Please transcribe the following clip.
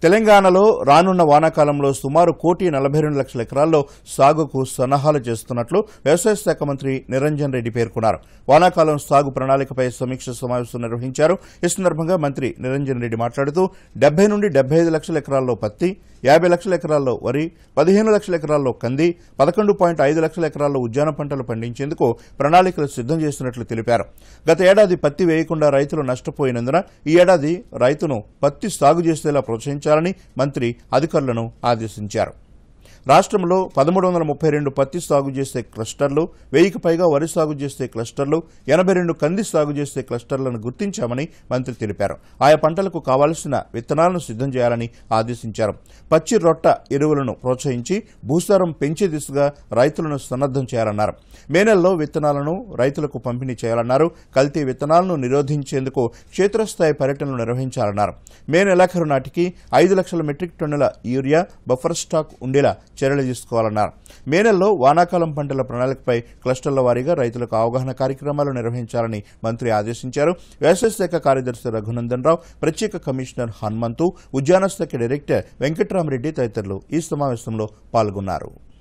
తెలంగాణలో రానున్న వానాకాలంలో సుమారు కోటి నలభై రెండు లక్షల ఎకరాల్లో సాగుకు సన్నాహాలు చేస్తున్నట్లు వ్యవసాయ శాఖ మంత్రి నిరంజన్ రెడ్డి పేర్కొన్నారు వానాకాలం సాగు ప్రణాళికపై సమీక్ష సమావేశం నిర్వహించారు ఈ సందర్భంగా మంత్రి నిరంజన్ రెడ్డి మాట్లాడుతూ డెబ్బై నుండి డెబ్బై ఐదు లక్షల ఎకరాల్లో పత్తి యాభై లక్షల ఎకరాల్లో వరి పదిహేను లక్షల ఎకరాల్లో కంది పదకొండు పాయింట్ ఐదు లక్షల ఎకరాల్లో ఉద్యాన పంటలు పండించేందుకు ప్రణాళికలు సిద్దం చేస్తున్నట్లు తెలిపారు గత ఏడాది పత్తి వేయకుండా రైతులు నష్టపోయినందున ఈ ఏడాది రైతును పత్తి సాగు చేసేలా ప్రోత్సహించాలని మంత్రి అధికారులను ఆదేశించారు రాష్ట్రంలో పదమూడు వందల ముప్పై రెండు పత్తి సాగు చేసే క్లస్టర్లు వెయ్యికి పైగా వరి సాగు చేసే క్లస్టర్లు ఎనభై రెండు కంది సాగు చేసే క్లస్టర్లను గుర్తించామని మంత్రి తెలిపారు ఆయా పంటలకు కావాల్సిన విత్తనాలను సిద్దం చేయాలని ఆదేశించారు పచ్చి రొట్ట ఎరువులను ప్రోత్సహించి భూసారం పెంచే దిశగా రైతులను సన్నద్దం చేయాలన్నారు మే నెలలో విత్తనాలను రైతులకు పంపిణీ చేయాలన్నారు కల్తీ విత్తనాలను నిరోధించేందుకు క్షేత్రస్థాయి పర్యటనలు నిర్వహించాలన్నారు మే నెలాఖరు నాటికి ఐదు లక్షల మెట్రిక్ టన్నుల యూరియా బఫర్ స్టాక్ ఉండేలా చర్యలు తీసుకోవాలన్నారు మే నెలలో వానాకాలం పంటల ప్రణాళికపై క్లస్టర్ల వారీగా రైతులకు అవగాహన కార్యక్రమాలు నిర్వహించాలని మంత్రి ఆదేశించారు వ్యవసాయ శాఖ కార్యదర్శి రఘునందన్ రావు ప్రత్యేక కమిషనర్ హనుమంతు ఉద్యాన శాఖ డైరెక్టర్ వెంకట్రామరెడ్డి తదితరులు ఈ సమావేశంలో పాల్గొన్నారు